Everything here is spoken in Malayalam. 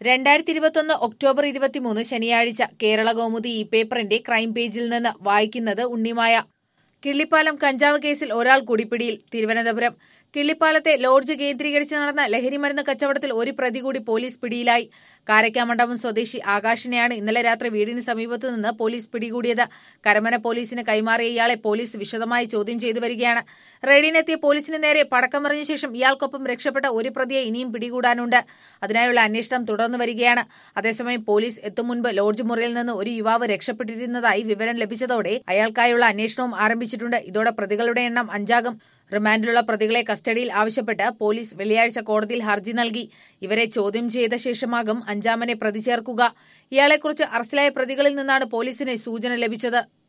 രണ്ടായിരത്തി ഇരുപത്തൊന്ന് ഒക്ടോബർ ഇരുപത്തിമൂന്ന് ശനിയാഴ്ച കേരള കൗമുദി ഈ പേപ്പറിന്റെ ക്രൈം പേജിൽ നിന്ന് വായിക്കുന്നത് ഉണ്ണിമായ കിള്ളിപ്പാലം കഞ്ചാവ് കേസിൽ ഒരാൾ കുടിപ്പിടിയിൽ തിരുവനന്തപുരം കിള്ളിപ്പാലത്തെ ലോഡ്ജ് കേന്ദ്രീകരിച്ച് നടന്ന ലഹരിമരുന്ന് കച്ചവടത്തിൽ ഒരു പ്രതി കൂടി പോലീസ് പിടിയിലായി കാരക്കാമണ്ഡപം സ്വദേശി ആകാശിനെയാണ് ഇന്നലെ രാത്രി വീടിന് സമീപത്തു നിന്ന് പോലീസ് പിടികൂടിയത് കരമന പോലീസിന് കൈമാറിയ ഇയാളെ പോലീസ് വിശദമായി ചോദ്യം ചെയ്തു വരികയാണ് റെയ്ഡിനെത്തിയ പോലീസിന് നേരെ പടക്കമറിഞ്ഞ ശേഷം ഇയാൾക്കൊപ്പം രക്ഷപ്പെട്ട ഒരു പ്രതിയെ ഇനിയും പിടികൂടാനുണ്ട് അതിനായുള്ള അന്വേഷണം തുടർന്നു വരികയാണ് അതേസമയം പോലീസ് എത്തും മുൻപ് ലോഡ്ജ് മുറിയിൽ നിന്ന് ഒരു യുവാവ് രക്ഷപ്പെട്ടിരുന്നതായി വിവരം ലഭിച്ചതോടെ അയാൾക്കായുള്ള അന്വേഷണവും ആരംഭിച്ചിട്ടുണ്ട് ഇതോടെ പ്രതികളുടെ എണ്ണം അഞ്ചാകും റിമാൻഡിലുള്ള പ്രതികളെ കസ്റ്റഡിയിൽ ആവശ്യപ്പെട്ട് പോലീസ് വെള്ളിയാഴ്ച കോടതിയിൽ ഹർജി നൽകി ഇവരെ ചോദ്യം ചെയ്ത ശേഷമാകും അഞ്ചാമനെ പ്രതി ചേർക്കുക ഇയാളെക്കുറിച്ച് അറസ്റ്റിലായ പ്രതികളിൽ നിന്നാണ് പോലീസിന് സൂചന ലഭിച്ചത്